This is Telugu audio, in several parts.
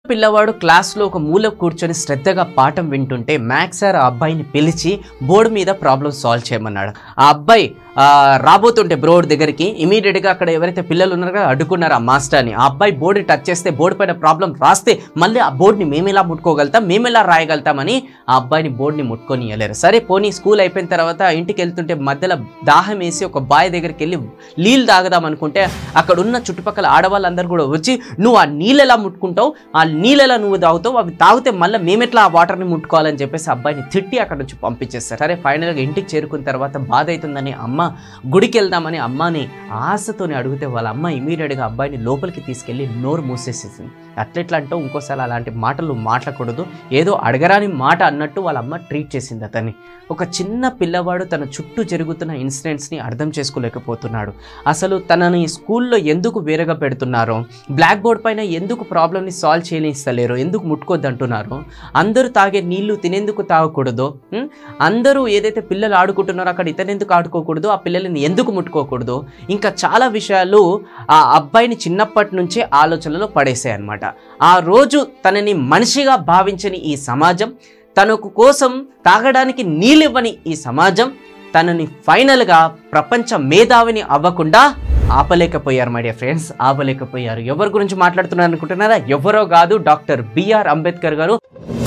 పిల్లవాడు క్లాస్లో ఒక మూల కూర్చొని శ్రద్ధగా పాఠం వింటుంటే మ్యాథ్స్ సార్ ఆ అబ్బాయిని పిలిచి బోర్డు మీద ప్రాబ్లం సాల్వ్ చేయమన్నాడు ఆ అబ్బాయి ఆ, రాబోతుంటే బ్రోడ్ దగ్గరికి ఇమీడియట్గా అక్కడ ఎవరైతే పిల్లలు ఉన్నారో కదా, అడ్డుకున్నారు ఆ మాస్టర్ని ఆ అబ్బాయి బోర్డు టచ్ చేస్తే బోర్డు పైన ప్రాబ్లం రాస్తే మళ్ళీ ఆ బోర్డుని మేము ఎలా ముట్టుకోగలుగుతాం మేము ఎలా రాయగలుగుతామని ఆ అబ్బాయిని బోర్డుని ముట్టుకొని ఇవ్వలేరు సరే పోనీ స్కూల్ అయిపోయిన తర్వాత ఇంటికి వెళ్తుంటే మధ్యలో దాహం వేసి ఒక బాయ్ దగ్గరికి వెళ్ళి నీళ్ళు తాగదాం అనుకుంటే అక్కడ ఉన్న చుట్టుపక్కల ఆడవాళ్ళందరూ కూడా వచ్చి నువ్వు ఆ నీళ్ళు ఎలా ముట్టుకుంటావు ఆ నీళ్ళు ఎలా నువ్వు తాగుతావు అవి తాగితే మళ్ళీ మేమెట్లా ఆ వాటర్ని ముట్టుకోవాలని చెప్పేసి అబ్బాయిని తిట్టి అక్కడ నుంచి పంపించేస్తారు సరే ఫైనల్గా ఇంటికి చేరుకున్న తర్వాత బాధ అవుతుందని అమ్మ గుడికి వెళ్దామని అమ్మని ఆశతోని అడిగితే వాళ్ళ అమ్మ ఇమీడియట్గా అబ్బాయిని లోపలికి తీసుకెళ్ళి నోరు మూసేసేసింది అట్లెట్లా అంటావు ఇంకోసారి అలాంటి మాటలు మాట్లాడకూడదు ఏదో అడగరాని మాట అన్నట్టు వాళ్ళ అమ్మ ట్రీట్ చేసింది అతన్ని ఒక చిన్న పిల్లవాడు తన చుట్టూ జరుగుతున్న ఇన్సిడెంట్స్ని అర్థం చేసుకోలేకపోతున్నాడు అసలు తనని స్కూల్లో ఎందుకు వేరుగా పెడుతున్నారో బ్లాక్ బోర్డ్ పైన ఎందుకు ప్రాబ్లమ్ని సాల్వ్ చేయనిస్తలేరు ఎందుకు ముట్టుకోద్దు అంటున్నారు అందరూ తాగే నీళ్లు తినేందుకు తాగకూడదు ఉం? అందరూ ఏదైతే పిల్లలు ఆడుకుంటున్నారో అక్కడ ఇతను ఎందుకు ఆడుకోకూడదు ఆ పిల్లల్ని ఎందుకు ముట్టుకోకూడదు ఇంకా చాలా విషయాలు ఆ అబ్బాయిని చిన్నప్పటి నుంచే ఆలోచనలో పడేసాయి అనమాట ఆ రోజు తనని మనిషిగా భావించని ఈ సమాజం తనకు కోసం తాగడానికి నీళ్ళివ్వని ఈ సమాజం తనని ఫైనల్గా ప్రపంచ మేధావిని అవ్వకుండా ఆపలేకపోయారు మై డియర్ ఫ్రెండ్స్ ఆపలేకపోయారు ఎవరి గురించి మాట్లాడుతున్నారు అనుకుంటున్నారా ఎవరో కాదు డాక్టర్ బిఆర్ అంబేద్కర్ గారు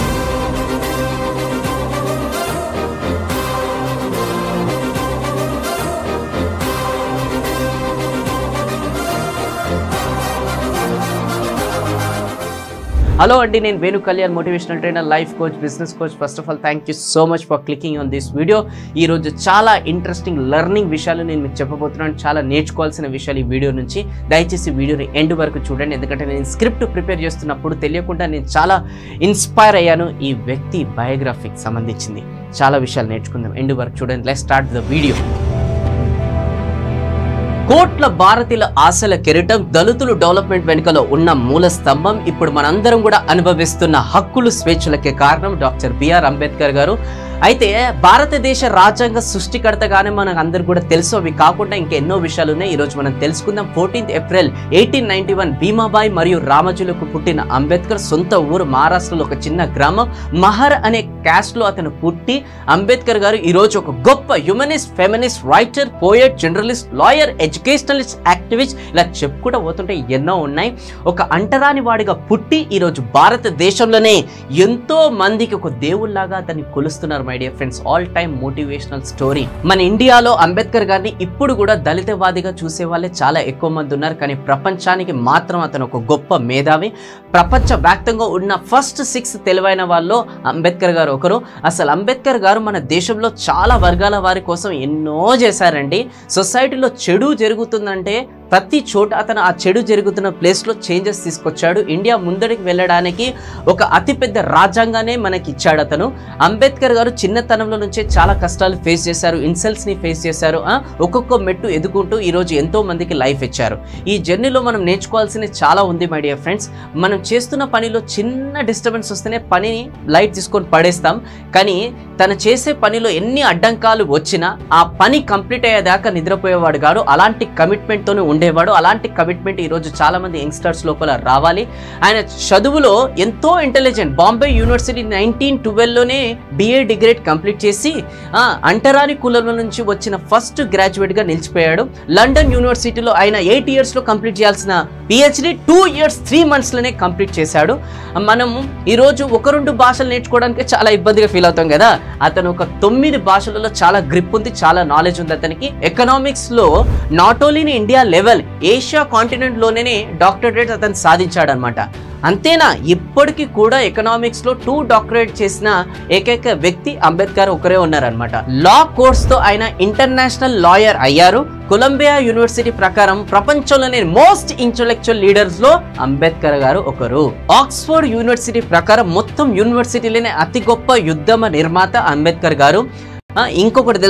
హలో అండి నేను Venu Kalyan motivational trainer life coach business coach first of all thank you so much for clicking on this video ఈ రోజు చాలా ఇంట్రెస్టింగ్ లెర్నింగ్ విషయాలు నేను మీకు చెప్పబోతున్నాను చాలా నేర్చుకోవాల్సిన విషయాలు ఈ వీడియో నుంచి దయచేసి వీడియోని ఎండ్ వరకు చూడండి ఎందుకంటే నేను స్క్రిప్ట్ ప్రిపేర్ చేస్తున్నప్పుడు తెలియకుండా నేను చాలా ఇన్స్పైర్ అయ్యాను ఈ వ్యక్తి బయోగ్రఫీకి సంబంధించింది చాలా విషయాలు నేర్చుకుందాం ఎండ్ వరకు చూడండి లెట్ స్టార్ట్ ద వీడియో కోట్ల భారతీయుల ఆశల కెరటం దళితులు డెవలప్మెంట్ వెనుకలో ఉన్న మూల స్తంభం ఇప్పుడు మనందరం కూడా అనుభవిస్తున్న హక్కులు స్వేచ్ఛలకే కారణం డాక్టర్ బిఆర్ అంబేద్కర్ గారు అయితే భారతదేశ రాజ్యాంగ సృష్టికర్తగానే మనకు అందరు కూడా తెలుసు అవి కాకుండా ఇంకా ఎన్నో విషయాలు ఉన్నాయి ఈరోజు మనం తెలుసుకుందాం fourteenth April eighteen ninety one Bhimabai మరియు రామజులకు పుట్టిన అంబేద్కర్ సొంత ఊరు మహారాష్ట్రలో ఒక చిన్న గ్రామం మహర్ అనే క్యాస్ట్లో అతను పుట్టి అంబేద్కర్ గారు ఈరోజు ఒక గొప్ప humanist feminist writer poet journalist lawyer educationalist activist ఇలా చెప్పుకుంటూ పోతుంటే ఎన్నో ఉన్నాయి ఒక అంటరాని వాడిగా పుట్టి ఈరోజు భారతదేశంలోనే ఎంతో మందికి ఒక దేవుళ్లాగా అతన్ని కొలుస్తున్నారు my dear friends all time motivational story మన ఇండియాలో అంబేద్కర్ గారిని ఇప్పుడు కూడా దళితవాదిగా చూసే వాళ్ళే చాలా ఎక్కువ మంది ఉన్నారు కానీ ప్రపంచానికి మాత్రం అతను ఒక గొప్ప మేధావి ప్రపంచ వ్యాప్తంగా ఉన్న ఫస్ట్ సిక్స్ తెలివైన వాళ్ళు అంబేద్కర్ గారు ఒకరు అసలు అంబేద్కర్ గారు మన దేశంలో చాలా వర్గాల వారి కోసం ఎన్నో చేశారండి సొసైటీలో చెడు జరుగుతుందంటే ప్రతి చోట అతను ఆ చెడు జరుగుతున్న ప్లేస్లో చేంజెస్ తీసుకొచ్చాడు ఇండియా ముందడికి వెళ్ళడానికి ఒక అతిపెద్ద రాజ్యాంగానే మనకి ఇచ్చాడు అతను అంబేద్కర్ గారు చిన్నతనంలో నుంచే చాలా కష్టాలు ఫేస్ చేశారు ఇన్సల్ట్స్ని ఫేస్ చేశారు ఆ, ఒక్కొక్క మెట్టు ఎదుకుంటూ ఈరోజు ఎంతో మందికి లైఫ్ ఇచ్చారు ఈ జర్నీలో మనం నేర్చుకోవాల్సినవి చాలా ఉంది మై డియర్ ఫ్రెండ్స్ మనం చేస్తున్న పనిలో చిన్న డిస్టర్బెన్స్ వస్తేనే పనిని లైట్ తీసుకొని పడేస్తాం కానీ తను చేసే పనిలో ఎన్ని అడ్డంకాలు వచ్చినా ఆ పని కంప్లీట్ అయ్యేదాకా నిద్రపోయేవాడు కాదు అలాంటి కమిట్మెంట్తోనే ఉండేవాడు అలాంటి కమిట్మెంట్ ఈరోజు చాలా మంది యంగ్స్టర్స్ లోపల రావాలి ఆయన చదువులో ఎంతో ఇంటెలిజెంట్ బాంబే యూనివర్సిటీ నైన్టీన్ ట్వెల్వ్లోనే బిఏ డిగ్రీ కంప్లీట్ చేసి ఆ, అంటరాని కులంలో నుంచి వచ్చిన ఫస్ట్ గ్రాడ్యుయేట్గా నిలిచిపోయాడు లండన్ యూనివర్సిటీలో ఆయన ఎయిట్ ఇయర్స్లో కంప్లీట్ చేయాల్సిన పిహెచ్డి టూ ఇయర్స్ త్రీ మంత్స్లోనే కంప్లీట్ చేశాడు మనం ఈరోజు ఒక రెండు భాషలు నేర్చుకోవడానికి చాలా ఇబ్బందిగా ఫీల్ అవుతాం కదా అతను ఒక తొమ్మిది భాషలలో చాలా గ్రిప్ ఉంది చాలా నాలెడ్జ్ ఉంది అతనికి ఎకనామిక్స్లో not only in India level Asia కాంటినెంట్లోనే డాక్టరేట్ అతను సాధించాడనమాట అంతేనా ఇప్పటికీ కూడా ఎకనామిక్స్ లో టూ డాక్టరేట్ చేసిన ఏకైక వ్యక్తి అంబేద్కర్ ఒకరే ఉన్నారనమాట లా కోర్స్ తో ఆయన ఇంటర్నేషనల్ లాయర్ అయ్యారు కొలంబియా యూనివర్సిటీ ప్రకారం ప్రపంచంలోనే మోస్ట్ ఇంటలెక్చువల్ లీడర్స్ లో అంబేద్కర్ గారు ఒకరు ఆక్స్ఫర్డ్ యూనివర్సిటీ ప్రకారం మొత్తం యూనివర్సిటీలోనే అతి గొప్ప యుద్ధమ నిర్మాత అంబేద్కర్ గారు ఆ, ఇంకొకటి తెలుసా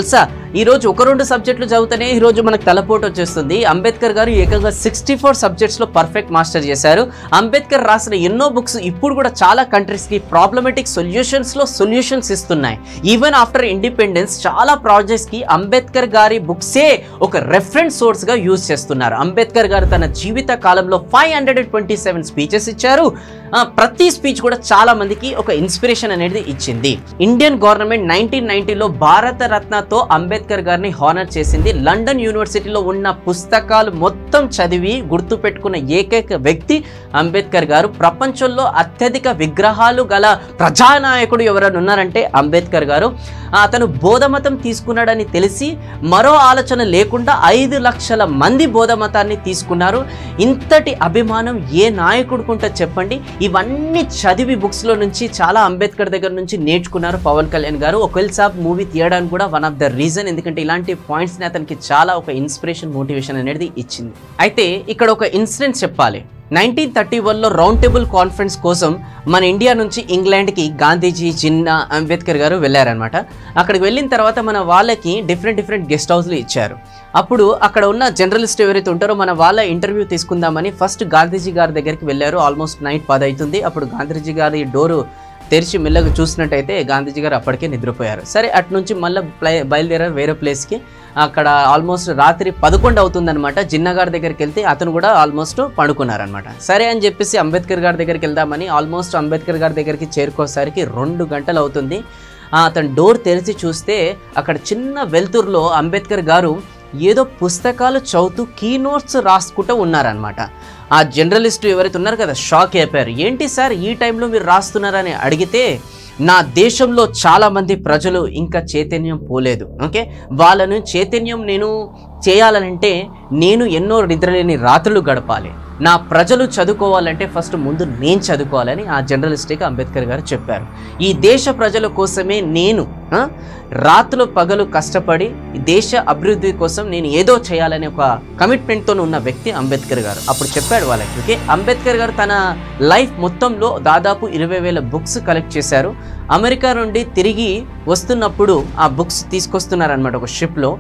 ఈ రోజు ఒక రెండు సబ్జెక్టులు చదివితేనే ఈ రోజు మనకు తలపోటు వచ్చేస్తుంది అంబేద్కర్ గారు ఏకంగా సిక్స్టీ ఫోర్ సబ్జెక్ట్స్లో పర్ఫెక్ట్ మాస్టర్ చేశారు అంబేద్కర్ రాసిన ఎన్నో బుక్స్ ఇప్పుడు కూడా చాలా కంట్రీస్కి ప్రాబ్లమెటిక్ సొల్యూషన్స్లో సొల్యూషన్స్ ఇస్తున్నాయి ఈవెన్ ఆఫ్టర్ ఇండిపెండెన్స్ చాలా ప్రాజెక్ట్స్కి అంబేద్కర్ గారి బుక్సే ఒక రెఫరెన్స్ సోర్స్గా యూజ్ చేస్తున్నారు అంబేద్కర్ గారు తన జీవిత కాలంలో five hundred twenty seven speeches ఇచ్చారు ఆ, ప్రతి స్పీచ్ కూడా చాలా మందికి ఒక ఇన్స్పిరేషన్ అనేది ఇచ్చింది ఇండియన్ గవర్నమెంట్ నైన్టీన్ నైన్టీలో భారత రత్నతో అంబేద్కర్ గారిని హానర్ చేసింది లండన్ యూనివర్సిటీలో ఉన్న పుస్తకాలు మొత్తం చదివి గుర్తు పెట్టుకున్న ఏకైక వ్యక్తి అంబేద్కర్ గారు ప్రపంచంలో అత్యధిక విగ్రహాలు గల ప్రజానాయకుడు ఎవరైనా ఉన్నారంటే అంబేద్కర్ గారు ఆ, అతను బోధమతం తీసుకున్నాడని తెలిసి మరో ఆలోచన లేకుండా ఐదు లక్షల మంది బోధమతాన్ని తీసుకున్నారు ఇంతటి అభిమానం ఏ నాయకుడుకుంటా చెప్పండి ఇవన్నీ చదివి బుక్స్లో నుంచి చాలా అంబేద్కర్ దగ్గర నుంచి నేర్చుకున్నారు పవన్ కళ్యాణ్ గారు ఒకవేళ సాబ్ మూవీ తీయడానికి కూడా వన్ ఆఫ్ ద రీజన్ ఎందుకంటే ఇలాంటి పాయింట్స్ని అతనికి చాలా ఒక ఇన్స్పిరేషన్ మోటివేషన్ అనేది ఇచ్చింది అయితే ఇక్కడ ఒక ఇన్సిడెంట్ చెప్పాలి నైన్టీన్ థర్టీ వన్లో రౌండ్ టేబుల్ కాన్ఫరెన్స్ కోసం మన ఇండియా నుంచి ఇంగ్లాండ్కి గాంధీజీ జిన్నా అంబేద్కర్ గారు వెళ్ళారనమాట అక్కడికి వెళ్ళిన తర్వాత మన వాళ్ళకి డిఫరెంట్ డిఫరెంట్ గెస్ట్ హౌస్లు ఇచ్చారు అప్పుడు అక్కడ ఉన్న జర్నలిస్ట్ ఎవరైతే ఉంటారో మన వాళ్ళ ఇంటర్వ్యూ తీసుకుందామని ఫస్ట్ గాంధీజీ గారి దగ్గరికి వెళ్ళారు ఆల్మోస్ట్ నైట్ పది అవుతుంది అప్పుడు గాంధీజీ గారి డోరు తెరిచి మెల్లగా చూసినట్టయితే గాంధీజీ గారు అప్పటికే నిద్రపోయారు సరే అటు నుంచి మళ్ళీ ప్లే బయలుదేరారు వేరే ప్లేస్కి అక్కడ ఆల్మోస్ట్ రాత్రి పదకొండు అవుతుందన్నమాట జిన్నా గారి దగ్గరికి వెళ్తే అతను కూడా ఆల్మోస్ట్ పడుకున్నారనమాట సరే అని చెప్పేసి అంబేద్కర్ గారి దగ్గరికి వెళ్దామని ఆల్మోస్ట్ అంబేద్కర్ గారి దగ్గరికి చేరుకోసరికి రెండు గంటలు అవుతుంది ఆ, అతను డోర్ తెరిచి చూస్తే అక్కడ చిన్న వెలుతురులో అంబేద్కర్ గారు ఏదో పుస్తకాలు చదువుతూ కీ నోట్స్ రాసుకుంటూ ఉన్నారనమాట ఆ జర్నలిస్ట్ ఎవరైతే ఉన్నారు కదా షాక్ అయిపోయారు ఏంటి సార్ ఈ టైంలో మీరు రాస్తున్నారని అడిగితే నా దేశంలో చాలామంది ప్రజలు ఇంకా చైతన్యం పోలేదు ఓకే వాళ్ళను చైతన్యం నేను చేయాలనంటే నేను ఎన్నో నిద్రలేని రాత్రులు గడపాలి నా ప్రజలు చదువుకోవాలంటే ఫస్ట్ ముందు నేను చదువుకోవాలని ఆ జర్నలిస్ట్కి అంబేద్కర్ గారు చెప్పారు ఈ దేశ ప్రజల కోసమే నేను ఆ, రాత్రులు పగలు కష్టపడి ఈ దేశ అభివృద్ధి కోసం నేను ఏదో చేయాలనే ఒక కమిట్మెంట్తో ఉన్న వ్యక్తి అంబేద్కర్ గారు అప్పుడు చెప్పాడు వాళ్ళకి ఓకే అంబేద్కర్ గారు తన లైఫ్ మొత్తంలో దాదాపు ఇరవై వేల బుక్స్ కలెక్ట్ చేశారు అమెరికా నుండి తిరిగి వస్తున్నప్పుడు ఆ బుక్స్ తీసుకొస్తున్నారనమాట ఒక షిప్లో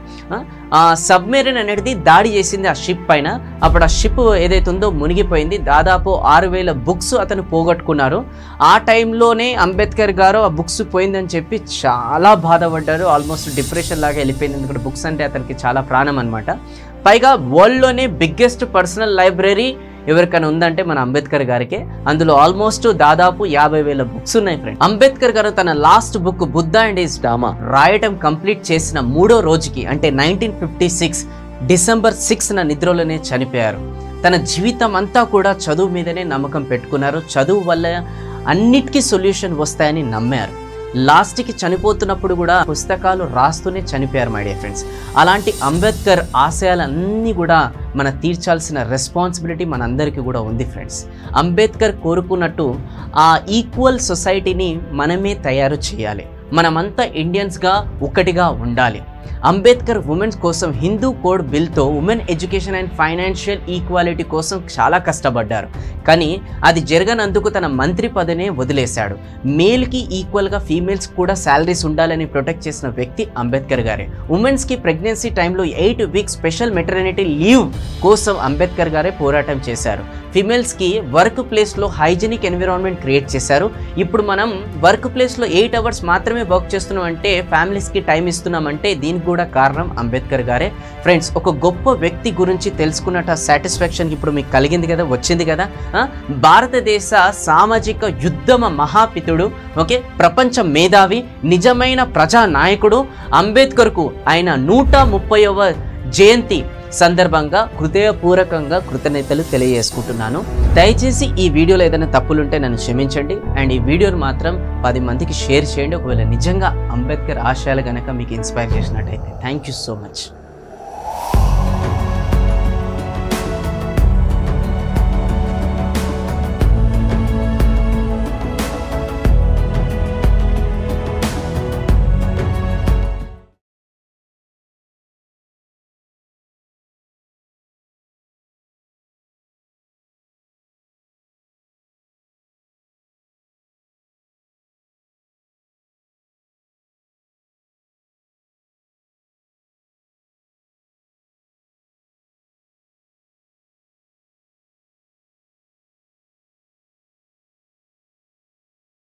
ఆ సబ్మెరీన్ అనేది దాడి చేసింది ఆ షిప్ పైన అప్పుడు ఆ షిప్ ఏదైతే ఉందో మునిగిపోయింది దాదాపు ఆరు వేల బుక్స్ అతను పోగొట్టుకున్నారు ఆ టైంలోనే అంబేద్కర్ గారు ఆ బుక్స్ పోయిందని చెప్పి చాలా బాధపడ్డారు ఆల్మోస్ట్ డిప్రెషన్ లాగా వెళ్ళిపోయింది ఎందుకంటే బుక్స్ అంటే అతనికి చాలా ప్రాణం అనమాట పైగా వరల్డ్లోనే బిగ్గెస్ట్ పర్సనల్ లైబ్రరీ ఎవరికైనా ఉందంటే మన అంబేద్కర్ గారికి అందులో ఆల్మోస్ట్ దాదాపు యాభై వేల బుక్స్ ఉన్నాయి ఫ్రెండ్ అంబేద్కర్ గారు తన last book Buddha and his Dhamma రాయటం కంప్లీట్ చేసిన మూడో రోజుకి అంటే nineteen fifty six December six న నిద్రలోనే చనిపోయారు తన జీవితం అంతా కూడా చదువు మీదనే నమ్మకం పెట్టుకున్నారు చదువు వల్ల అన్నిటికీ సొల్యూషన్ వస్తాయని నమ్మారు లాస్ట్కి చనిపోతున్నప్పుడు కూడా పుస్తకాలు రాస్తూనే చనిపోయారు మై డియర్ ఫ్రెండ్స్ అలాంటి అంబేద్కర్ ఆశయాలన్నీ కూడా మన తీర్చాల్సిన రెస్పాన్సిబిలిటీ మనందరికీ కూడా ఉంది ఫ్రెండ్స్ అంబేద్కర్ కోరుకున్నట్టు ఆ ఈక్వల్ సొసైటీని మనమే తయారు చేయాలి మనమంతా ఇండియన్స్గా ఒకటిగా ఉండాలి అంబేద్కర్ ఉమెన్స్ కోసం హిందూ కోడ్ బిల్తో women education and financial equality కోసం చాలా కష్టపడ్డారు కానీ అది జరగనందుకు తన మంత్రి పదవినే వదిలేశాడు మేల్కి ఈక్వల్గా ఫీమేల్స్ కూడా శాలరీస్ ఉండాలని ప్రొటెక్ట్ చేసిన వ్యక్తి అంబేద్కర్ గారే ఉమెన్స్కి ప్రెగ్నెన్సీ టైంలో eight weeks special maternity leave కోసం అంబేద్కర్ గారే పోరాటం చేశారు ఫిమేల్స్కి వర్క్ ప్లేస్లో హైజీనిక్ ఎన్విరాన్మెంట్ క్రియేట్ చేశారు ఇప్పుడు మనం వర్క్ ప్లేస్లో ఎయిట్ అవర్స్ మాత్రమే వర్క్ చేస్తున్నాం అంటే ఫ్యామిలీస్కి టైం ఇస్తున్నామంటే దీనికి కూడా కారణం అంబేద్కర్ గారే ఫ్రెండ్స్ ఒక గొప్ప వ్యక్తి గురించి తెలుసుకున్నట్టు సాటిస్ఫాక్షన్ ఇప్పుడు మీకు కలిగింది కదా వచ్చింది కదా ఆ? భారతదేశ సామాజిక యుద్ధమ మహాపితుడు ఓకే ప్రపంచ మేధావి నిజమైన ప్రజా నాయకుడు అంబేద్కర్కు ఆయన నూట ముప్పైవ జయంతి సందర్భంగా హృదయపూర్వకంగా కృతజ్ఞతలు తెలియజేసుకుంటున్నాను దయచేసి ఈ వీడియోలో ఏదైనా తప్పులుంటే నన్ను క్షమించండి అండ్ ఈ వీడియోని మాత్రం పది మందికి షేర్ చేయండి ఒకవేళ నిజంగా అంబేద్కర్ ఆశయాలు కనుక మీకు ఇన్స్పైర్ చేసినట్టయితే థ్యాంక్ యూ సో మచ్